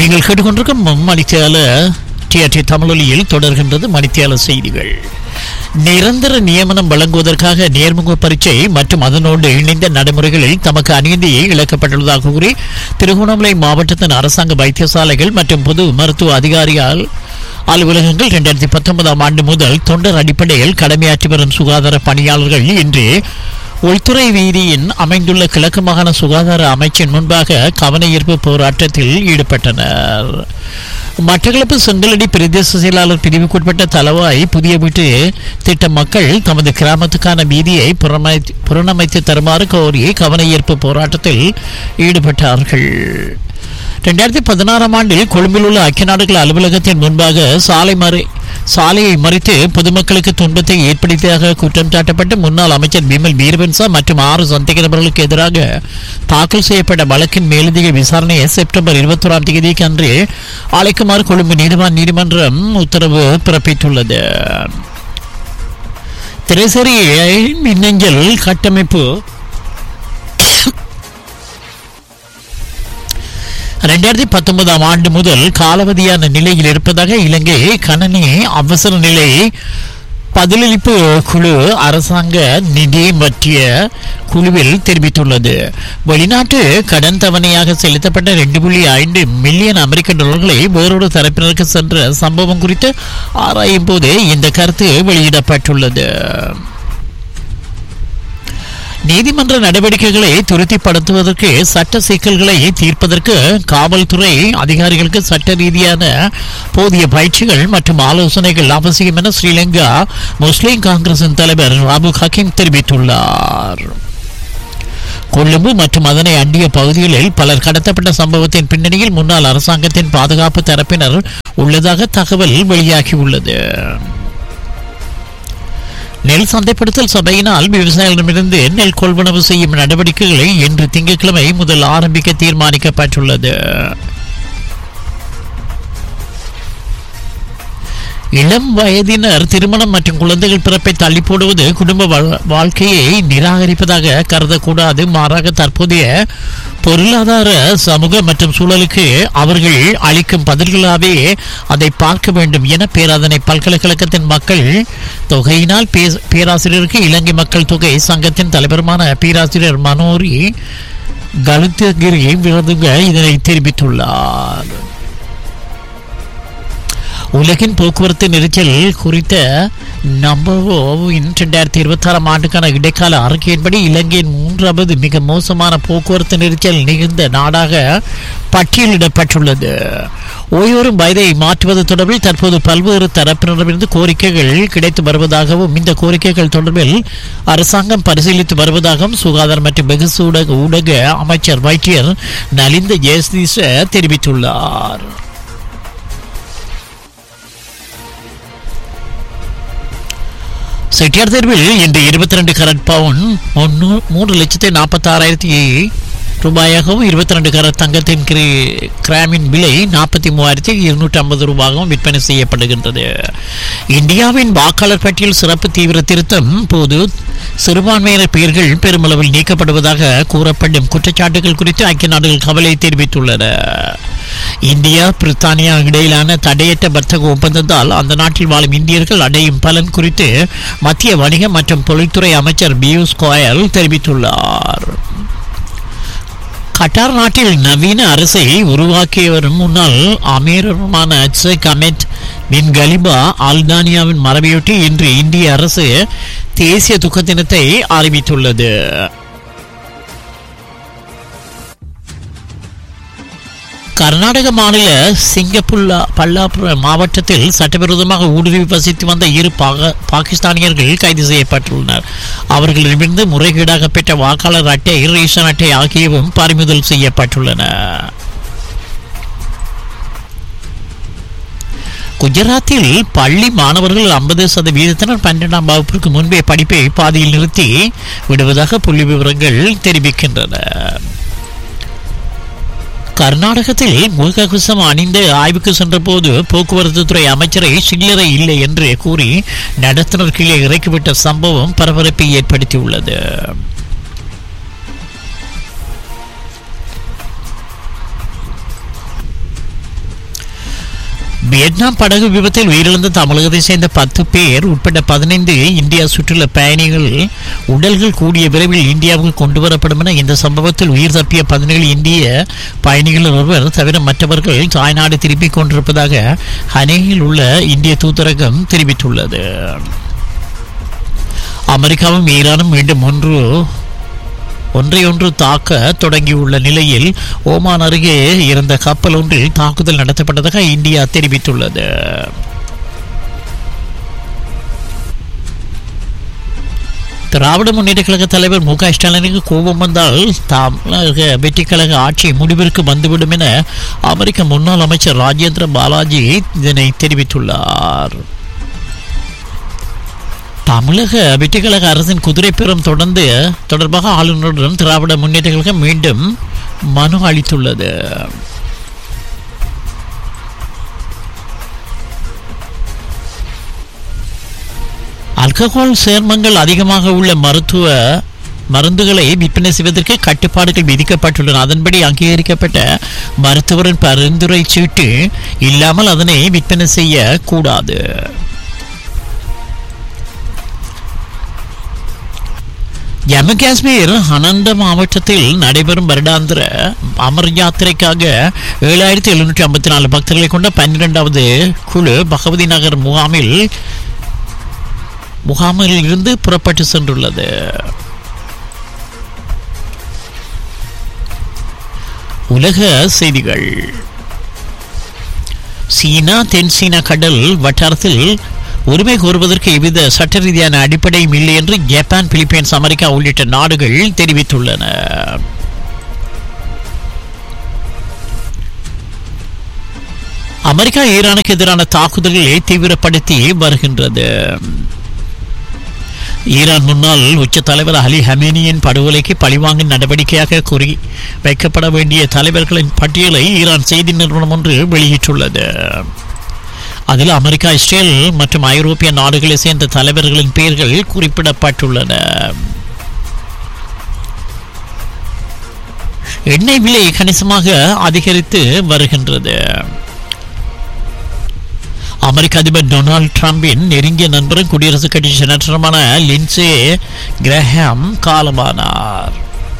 நீங்கள் கேட்டுக்கொண்டிருக்கும் மணித்தியால டிஆர்டி தமிழொலியில் தொடர்கின்றது மணித்தியால செய்திகள் நிரந்தர நியமனம் வழங்குவதற்காக நேர்முக பரீட்சை மற்றும் அதனோடு இணைந்த நடைமுறைகளில் தமக்கு அநீதியை இழக்கப்பட்டுள்ளதாக கூறி திருகோணமலை மாவட்டத்தின் அரசாங்க வைத்தியசாலைகள் மற்றும் பொது மருத்துவ அதிகாரியால் அலுவலகங்கள் இரண்டாயிரத்தி பத்தொன்பதாம் ஆண்டு முதல் தொண்டர் அடிப்படையில் கடமையாற்றி வரும் சுகாதார பணியாளர்கள் இன்று உள்துறை வீதியின் அமைந்துள்ள கிழக்கு மாகாண சுகாதார அமைச்சின் முன்பாக கவன ஈர்ப்பு போராட்டத்தில் ஈடுபட்டனர் மட்டக்களப்பு செங்கலடி பிரதேச செயலாளர் பிரிவுக்குட்பட்ட தலவாய் புதிய வீட்டு திட்ட மக்கள் தமது கிராமத்துக்கான வீதியை புறமை- புறணமைத்து தருமாறு கோரி கவன ஈர்ப்பு போராட்டத்தில் ஈடுபட்டார்கள் ரெண்டாயிரத்தி பதினாறாம் ஆண்டில் கொழும்பில் உள்ள ஐக்கிய நாடுகள் அலுவலகத்தின் முன்பாக சாலை மறை சாலையை மறித்து பொதுமக்களுக்கு துன்பத்தை ஏற்படுத்தியதாக குற்றம் சாட்டப்பட்ட முன்னாள் அமைச்சர் பிமல் வீரவன்சா மற்றும் ஆறு சந்தேக நபர்களுக்கு எதிராக தாக்கல் செய்யப்பட்ட வழக்கின் மேலதிக விசாரணையை செப்டம்பர் இருபத்தோராம் தேதிக்கு அன்று அழைக்குமாறு கொழும்பு நீதிவான் நீதிமன்றம் உத்தரவு பிறப்பித்துள்ளது திரைசரி மின்னஞ்சல் கட்டமைப்பு ரெண்டாயிரத்தி பத்தொன்பதாம் ஆண்டு முதல் காலாவதியான நிலையில் இருப்பதாக இலங்கை கணனி அவசர நிலை பதிலளிப்பு குழு அரசாங்க நிதி பற்றிய குழுவில் தெரிவித்துள்ளது வெளிநாட்டு கடன் தவணையாக செலுத்தப்பட்ட ரெண்டு புள்ளி ஐந்து மில்லியன் அமெரிக்க டாலர்களை வேறொரு தரப்பினருக்கு சென்ற சம்பவம் குறித்து ஆராயும் போது இந்த கருத்து வெளியிடப்பட்டுள்ளது நீதிமன்ற நடவடிக்கைகளை துரிதப்படுத்துவதற்கு சட்ட சிக்கல்களை தீர்ப்பதற்கு காவல்துறை அதிகாரிகளுக்கு சட்ட ரீதியான போதிய பயிற்சிகள் மற்றும் ஆலோசனைகள் அவசியம் என ஸ்ரீலங்கா முஸ்லிம் காங்கிரசின் தலைவர் ராபு ஹக்கீம் தெரிவித்துள்ளார் கொழும்பு மற்றும் அதனை அண்டிய பகுதிகளில் பலர் கடத்தப்பட்ட சம்பவத்தின் பின்னணியில் முன்னாள் அரசாங்கத்தின் பாதுகாப்பு தரப்பினர் உள்ளதாக தகவல் வெளியாகியுள்ளது நெல் சந்தைப்படுத்தல் சபையினால் விவசாயிகளிடமிருந்து நெல் கொள்வனவு செய்யும் நடவடிக்கைகளை இன்று திங்கட்கிழமை முதல் ஆரம்பிக்க தீர்மானிக்கப்பட்டுள்ளது இளம் வயதினர் திருமணம் மற்றும் குழந்தைகள் பிறப்பை தள்ளி போடுவது குடும்ப வா- வாழ்க்கையை நிராகரிப்பதாக கருதக்கூடாது மாறாக தற்போதைய பொருளாதார சமூக மற்றும் சூழலுக்கு அவர்கள் அளிக்கும் பதில்களாகவே அதை பார்க்க வேண்டும் என பேராதனை பல்கலைக்கழகத்தின் மக்கள் தொகையினால் பே- பேராசிரியருக்கு இலங்கை மக்கள் தொகை சங்கத்தின் தலைவருமான பேராசிரியர் மனோரி கலுத்தகிரி விருதுங்க இதனை தெரிவித்துள்ளார் உலகின் போக்குவரத்து நெரிசல் குறித்த நம்பவின் ரெண்டாயிரத்தி இருபத்தி ஆறாம் ஆண்டுக்கான இடைக்கால அறிக்கையின்படி இலங்கையின் மூன்றாவது மிக மோசமான போக்குவரத்து நெரிசல் நிகழ்ந்த நாடாக பட்டியலிடப்பட்டுள்ளது ஓய்வரும் வயதை மாற்றுவது தொடர்பில் தற்போது பல்வேறு தரப்பினரிடமிருந்து கோரிக்கைகள் கிடைத்து வருவதாகவும் இந்த கோரிக்கைகள் தொடர்பில் அரசாங்கம் பரிசீலித்து வருவதாகவும் சுகாதார மற்றும் வெகுசு ஊடக ஊடக அமைச்சர் வைத்தியர் நலிந்த ஜெயதீச தெரிவித்துள்ளார் செட்டியார் தேர்வில் இன்று இருபத்தி ரெண்டு கரட் பவுன் ஒன்று மூன்று லட்சத்தி நாற்பத்தி ஆறாயிரத்தி ரூபாயாகவும் இருபத்தி ரெண்டு கரட் தங்கத்தின் கிரி- கிராமின் விலை நாற்பத்தி மூவாயிரத்தி இருநூற்றி ஐம்பது ரூபாயாகவும் விற்பனை செய்யப்படுகின்றது இந்தியாவின் வாக்காளர் பட்டியல் சிறப்பு தீவிர திருத்தம் போது சிறுபான்மையினர் பெயர்கள் பெருமளவில் நீக்கப்படுவதாக கூறப்படும் குற்றச்சாட்டுகள் குறித்து ஐக்கிய நாடுகள் கவலை தெரிவித்துள்ளன இந்தியா பிரித்தானியா இடையிலான தடையற்ற வர்த்தக ஒப்பந்தத்தால் அந்த நாட்டில் வாழும் இந்தியர்கள் அடையும் பலன் குறித்து மத்திய வணிக மற்றும் தொழில்துறை அமைச்சர் பியூஷ் கோயல் தெரிவித்துள்ளார் கட்டார் நாட்டில் நவீன அரசை உருவாக்கிய வரும் முன்னாள் அமீரருமான ஷேக் அமெத் பின் கலிபா அல்தானியாவின் மரபையொட்டி இன்று இந்திய அரசு தேசிய துக்க தினத்தை அறிவித்துள்ளது கர்நாடக மாநில சிங்கப்புல்லா பல்லாப்புர மாவட்டத்தில் சட்டவிரோதமாக ஊடுருவி வசித்து வந்த இரு பாக பாகிஸ்தானியர்கள் கைது செய்யப்பட்டுள்ளனர் அவர்களிடமிருந்து முறைகேடாக பெற்ற வாக்காளர் அட்டை ரேஷன் அட்டை ஆகியவும் பறிமுதல் செய்யப்பட்டுள்ளன குஜராத்தில் பள்ளி மாணவர்கள் ஐம்பது சதவீதத்தினர் பன்னிரெண்டாம் வகுப்பிற்கு முன்பே படிப்பை பாதியில் நிறுத்தி விடுவதாக புள்ளி விவரங்கள் தெரிவிக்கின்றன கர்நாடகத்தில் முகக்கவசம் அணிந்து ஆய்வுக்கு சென்றபோது போக்குவரத்து துறை அமைச்சரை சில்லறை இல்லை என்று கூறி நடத்துனர் கீழே இறக்கிவிட்ட சம்பவம் பரபரப்பை ஏற்படுத்தியுள்ளது வியட்நாம் படகு விபத்தில் உயிரிழந்த தமிழகத்தை சேர்ந்த பத்து பேர் உட்பட பதினைந்து இந்தியா சுற்றுலா பயணிகள் உடல்கள் கூடிய விரைவில் இந்தியாவுக்கு கொண்டு வரப்படும் என இந்த சம்பவத்தில் உயிர் தப்பிய பதினேழு இந்திய பயணிகள் ஒருவர் தவிர மற்றவர்கள் தாய்நாடு திரும்பிக் கொண்டிருப்பதாக ஹனேயில் உள்ள இந்திய தூதரகம் தெரிவித்துள்ளது அமெரிக்காவும் ஈரானும் மீண்டும் ஒன்று ஒன்றையொன்று தாக்க தொடங்கியுள்ள நிலையில் ஓமான் அருகே இருந்த கப்பல் ஒன்றில் தாக்குதல் நடத்தப்பட்டதாக இந்தியா தெரிவித்துள்ளது திராவிட முன்னேற்ற கழக தலைவர் மு க ஸ்டாலினுக்கு கோபம் வந்தால் தமிழக வெற்றி கழக ஆட்சி முடிவிற்கு வந்துவிடும் என அமெரிக்க முன்னாள் அமைச்சர் ராஜேந்திர பாலாஜி இதனை தெரிவித்துள்ளார் தமிழக வெற்றிக்கழக அரசின் குதிரைப்பேரம் தொடர்ந்து தொடர்பாக ஆளுநருடன் திராவிட முன்னேற்ற கழகம் மீண்டும் மனு அளித்துள்ளது அல்கஹால் சேர்மங்கள் அதிகமாக உள்ள மருத்துவ மருந்துகளை விற்பனை செய்வதற்கு கட்டுப்பாடுகள் விதிக்கப்பட்டுள்ளன அதன்படி அங்கீகரிக்கப்பட்ட மருத்துவரின் பரிந்துரை சீட்டு இல்லாமல் அதனை விற்பனை செய்ய கூடாது ஜம்மு காஷ்மீர் அனந்த மாவட்டத்தில் நடைபெறும் வருடாந்திர அமர் யாத்திரைக்காக ஏழாயிரத்தி எழுநூற்றி ஐம்பத்தி நாலு பக்தர்களை கொண்ட பன்னிரெண்டாவது குழு பகவதி நகர் முகாமில் முகாமில் இருந்து புறப்பட்டு சென்றுள்ளது உலக செய்திகள் சீனா தென் சீனா கடல் வட்டாரத்தில் உரிமை கோருவதற்கு எவ்வித சட்ட ரீதியான அடிப்படையும் இல்லை என்று ஜப்பான் பிலிப்பைன்ஸ் அமெரிக்கா உள்ளிட்ட நாடுகள் தெரிவித்துள்ளன அமெரிக்கா ஈரானுக்கு எதிரான தாக்குதல்களை தீவிரப்படுத்தி வருகின்றது ஈரான் முன்னாள் உச்ச தலைவர் அலி ஹமேனியின் படுகொலைக்கு பழிவாங்கும் நடவடிக்கையாக கூறி வைக்கப்பட வேண்டிய தலைவர்களின் பட்டியலை ஈரான் செய்தி நிறுவனம் ஒன்று வெளியிட்டுள்ளது அதில் அமெரிக்கா இஸ்ரேல் மற்றும் ஐரோப்பிய நாடுகளை சேர்ந்த தலைவர்களின் பெயர்கள் குறிப்பிடப்பட்டுள்ளன எண்ணெய் விலை கணிசமாக அதிகரித்து வருகின்றது அமெரிக்க அதிபர் டொனால்ட் ட்ரம்பின் நெருங்கிய நண்பரும் குடியரசுக் கட்சி செனட்டருமான லின்சே கிரஹாம் காலமானார்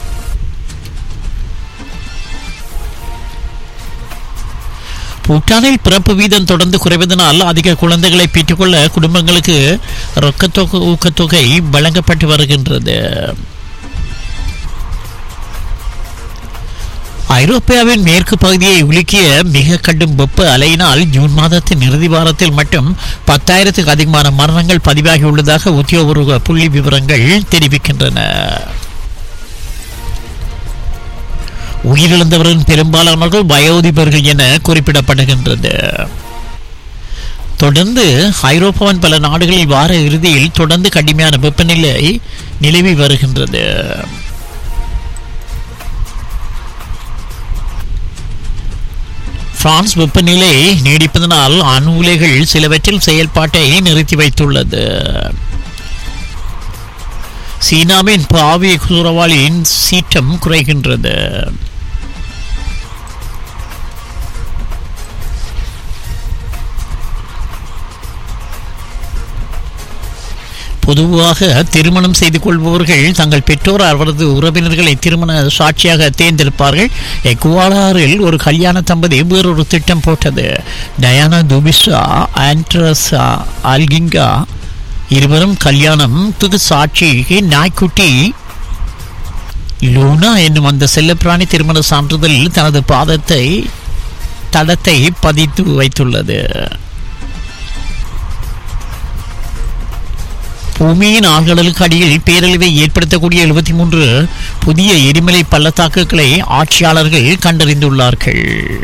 பூட்டானில் பிறப்பு வீதம் தொடர்ந்து குறைவதனால் அதிக குழந்தைகளை பெற்றுக்கொள்ள குடும்பங்களுக்கு ரொக்கத்தொகை ஊக்கத்தொகை வழங்கப்பட்டு வருகின்றது ஐரோப்பியாவின் மேற்கு பகுதியை உலுக்கிய மிக கடும் வெப்ப அலையினால் ஜூன் மாதத்தின் இறுதி வாரத்தில் மட்டும் பத்தாயிரத்துக்கு அதிகமான மரணங்கள் பதிவாகியுள்ளதாக உத்தியோகபூர்வ புள்ளி விவரங்கள் தெரிவிக்கின்றன உயிரிழந்தவரின் பெரும்பாலானவர்கள் வயோதிபர்கள் என குறிப்பிடப்படுகின்றது தொடர்ந்து ஐரோப்பாவின் பல நாடுகளில் வார இறுதியில் தொடர்ந்து கடுமையான வெப்பநிலை நிலவி வருகின்றது பிரான்ஸ் வெப்பநிலை நீடிப்பதனால் அணு உலைகள் சிலவற்றில் செயல்பாட்டை நிறுத்தி வைத்துள்ளது சீனாவின் பாவி சூறாவளியின் சீற்றம் குறைகின்றது பொதுவாக திருமணம் செய்து கொள்பவர்கள் தங்கள் பெற்றோர் அவரது உறவினர்களை திருமண சாட்சியாக தேர்ந்தெடுப்பார்கள் எக்குவாலாரில் ஒரு கல்யாண தம்பதி வேறொரு திட்டம் போட்டது டயானா துபிசா ஆண்ட்ரஸா அல்கிங்கா இருவரும் கல்யாணத்துக்கு சாட்சிக்கு நாய்க்குட்டி லூனா என்னும் அந்த செல்லப்பிராணி திருமண சான்றிதழில் தனது பாதத்தை தடத்தை பதித்து வைத்துள்ளது பூமியின் ஆழ்கடலுக்கு அடியில் பேரழிவை ஏற்படுத்தக்கூடிய எழுபத்தி மூன்று புதிய எரிமலை பள்ளத்தாக்குகளை ஆட்சியாளர்கள் கண்டறிந்துள்ளார்கள்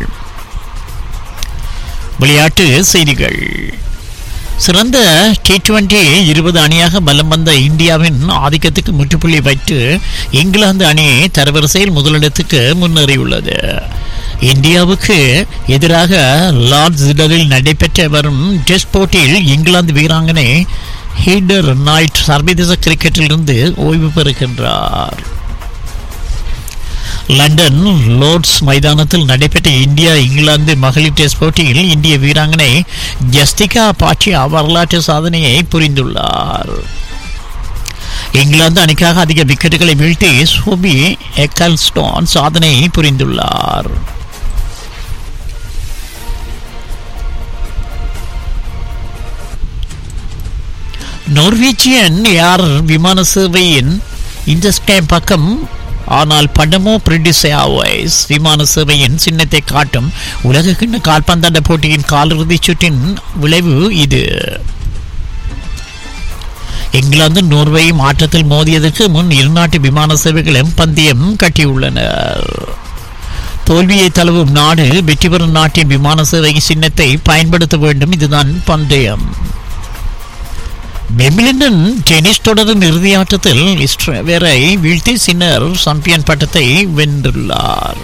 விளையாட்டு செய்திகள் சிறந்த டி டுவெண்டி இருபது அணியாக பலம் வந்த இந்தியாவின் ஆதிக்கத்துக்கு முற்றுப்புள்ளி வைத்து இங்கிலாந்து அணி தரவரிசையில் முதலிடத்துக்கு முன்னேறியுள்ளது இந்தியாவுக்கு எதிராக லார்ட்ஸிடரில் நடைபெற்ற வரும் டெஸ்ட் போட்டியில் இங்கிலாந்து வீராங்கனை ஹீடர் நாய்ட் சர்வதேச கிரிக்கெட்டிலிருந்து ஓய்வு பெறுகின்றார் லண்டன் லோர்ட்ஸ் மைதானத்தில் நடைபெற்ற இந்தியா இங்கிலாந்து மகளிர் டெஸ்ட் போட்டியில் இந்திய வீராங்கனை ஜஸ்திகா பாட்டியா வரலாற்று சாதனையை புரிந்துள்ளார் இங்கிலாந்து அணிக்காக அதிக விக்கெட்டுகளை வீழ்த்தி சோபி எக்கல்ஸ்டோன் சாதனை புரிந்துள்ளார் நோர்வீச்சியன் ஏர் விமான சேவையின் இந்த ஸ்கேம் பக்கம் ஆனால் படமோ பிரிட்டிஷ் ஏர்வைஸ் விமான சேவையின் சின்னத்தை காட்டும் உலக கிண்ண கால்பந்தாட்ட போட்டியின் காலிறுதிச் சுற்றின் விளைவு இது இங்கிலாந்து நோர்வே மாற்றத்தில் மோதியதற்கு முன் இருநாட்டு விமான சேவைகளும் பந்தயம் கட்டியுள்ளனர் தோல்வியை தழுவும் நாடு வெற்றி பெறும் நாட்டின் விமான சேவை சின்னத்தை பயன்படுத்த வேண்டும் இதுதான் பந்தயம் விம்பிள்டன் டென்னிஸ் தொடரின் இறுதியாட்டத்தில் இஸ்ரேவரை வீழ்த்தி சின்னர் சாம்பியன் பட்டத்தை வென்றுள்ளார்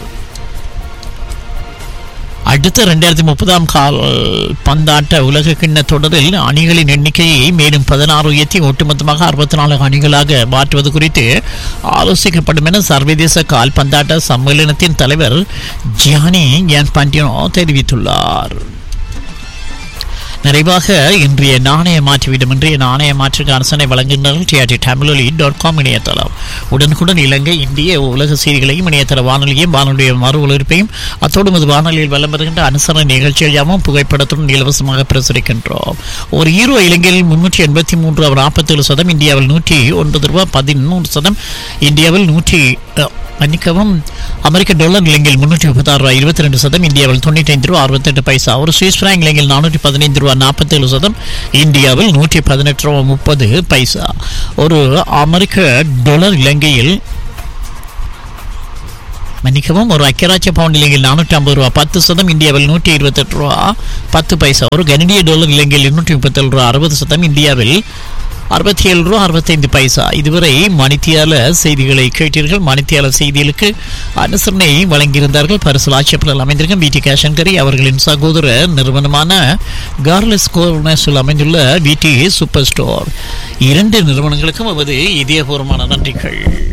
அடுத்த ரெண்டாயிரத்தி முப்பதாம் கால் பந்தாட்ட உலக கிண்ண தொடரில் அணிகளின் எண்ணிக்கையை மேலும் பதினாறு உயர்த்தி ஒட்டுமொத்தமாக அறுபத்தி நாலு அணிகளாக மாற்றுவது குறித்து ஆலோசிக்கப்படும் என சர்வதேச கால்பந்தாட்ட சம்மேளனத்தின் தலைவர் ஜியானி யான் பாண்டியனோ தெரிவித்துள்ளார் நிறைவாக இன்றைய நாணய மாற்றுவிடம் இன்றைய நாணய மாற்றுக்கு அரசனை வழங்குகின்றனர் டிஆர்டி தமிழொலி டாட் காம் இணையதளம் உடனுக்குடன் இலங்கை இந்திய உலக செய்திகளையும் இணையதள வானொலியும் வானொலிய மறு ஒலிபரப்பையும் அத்தோடு இது வானொலியில் வலம் வருகின்ற அனுசரணை நிகழ்ச்சியாகவும் புகைப்படத்துடன் இலவசமாக பிரசுரிக்கின்றோம் ஒரு ஹீரோ இலங்கையில் முன்னூற்றி எண்பத்தி மூன்று அவர் நாற்பத்தேழு சதம் இந்தியாவில் நூற்றி ஒன்பது ரூபாய் பதிமூன்று சதம் இந்தியாவில் நூற்றி மன்னிக்கவும் அமெரிக்க டாலர் இலங்கையில் முன்னூற்றி முப்பத்தாறு ரூபாய் இருபத்தி ரெண்டு சதம் இந்தியாவில் தொண்ணூற்றி ஐந்து ரூபா அறுபத்தெட்டு பைசா ஒரு சுவிஸ் பிராங்க் இலங்கையில் நானூற்றி பதினைந்து ரூபா நாற்பத்தேழு சதம் இந்தியாவில் நூற்றி பதினெட்டு ரூபா முப்பது பைசா ஒரு அமெரிக்க டாலர் இலங்கையில் மன்னிக்கவும் ஒரு ஐக்கியராட்சிய பவுண்ட் இலங்கையில் நானூற்றி ஐம்பது ரூபா பத்து சதம் இந்தியாவில் நூற்றி இருபத்தெட்டு ரூபா பத்து பைசா ஒரு கனடிய டாலர் இலங்கையில் இருநூற்றி முப்பத்தேழு ரூபா அறுபது சதம் இந்தியாவில் அறுபத்தி ஏழு ரூபா அறுபத்தைந்து பைசா இதுவரை மணித்தியால செய்திகளை கேட்டீர்கள் மணித்தியால செய்திகளுக்கு அனுசரணை வழங்கியிருந்தார்கள் பரிசு ஆட்சேபத்தில் அமைந்திருக்கும் விடி கேஷன்கரி அவர்களின் சகோதர நிறுவனமான கார்லெஸ் கோர்னஸில் அமைந்துள்ள விடி சூப்பர் ஸ்டோர் இரண்டு நிறுவனங்களுக்கும் நமது இதயபூர்வமான நன்றிகள்